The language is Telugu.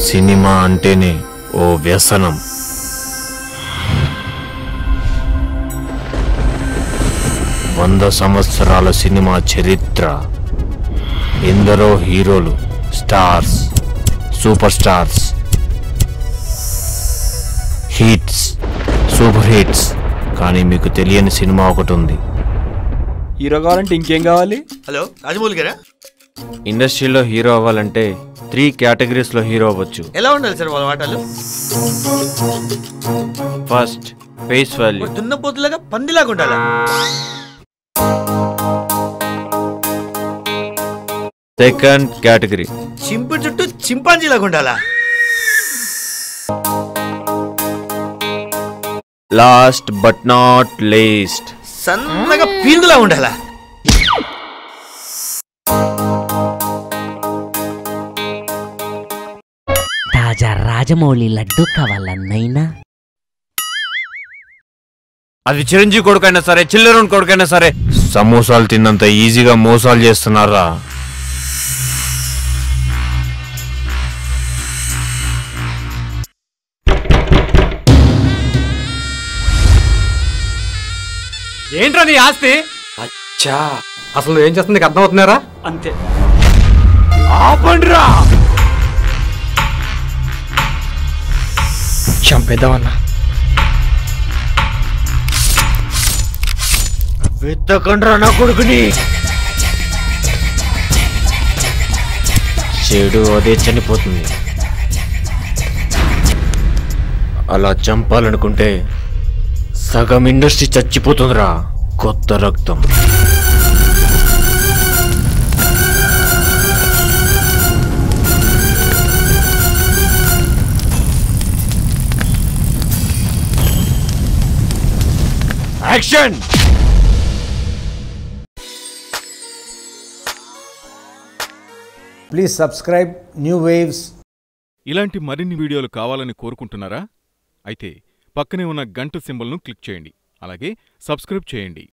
సినిమా అంటేనే ఓ వ్యసనం వంద సంవత్సరాల సినిమా చరిత్ర ఎందరో హీరోలు stars super stars hits super hits కానీ మీకు తెలియని సినిమా ఒకటి ఉంది హీరో కావాలంటే ఇంకేం కావాలి హలో రాజమౌళి గారా ఇండస్ట్రీలో హీరో అవ్వాలంటే త్రీ కేటగిరీస్లో హీరో అవ్వచ్చు ఎలా ఉండాలి సార్ వాళ్ళ మాటలు ఫస్ట్ ఫేస్ వాల్యూ దున్నపోతులాగా పందిలాగా ఉండాలా సెకండ్ కేటగిరీ చింపు చుట్టూ చింపాంజీలాగా ఉండాలా లాస్ట్ బట్ నాట్ లేస్ట్ సన్నగా పీనుగులా ఉండాలా తాజా రాజమౌళి లడ్డు కావాలన్నైనా అది చిరంజీవి కొడుకైనా సరే చిల్లరన్ కొడుకైనా సరే సమోసాలు తిన్నంత ఈజీగా మోసాలు చేస్తున్నారా ఏంట్రా నీ ఆస్తి అచ్చా అసలు నువ్వు ఏం చేస్తుంది నీకు అర్థమవుతున్నారా అంతే ఆపండిరా చంపేద్దామన్నా వెతకండ్రా నా కొడుకుని చెడు అదే చనిపోతుంది అలా చంపాలనుకుంటే సగం ఇండస్ట్రీ చచ్చిపోతుందిరా కొత్త రక్తం action Please subscribe New Waves ఇలాంటి మరిన్ని వీడియోలు కావాలని కోరుకుంటున్నారా అయితే పక్కనే ఉన్న గంట సింబల్ను క్లిక్ చేయండి అలాగే సబ్స్క్రైబ్ చేయండి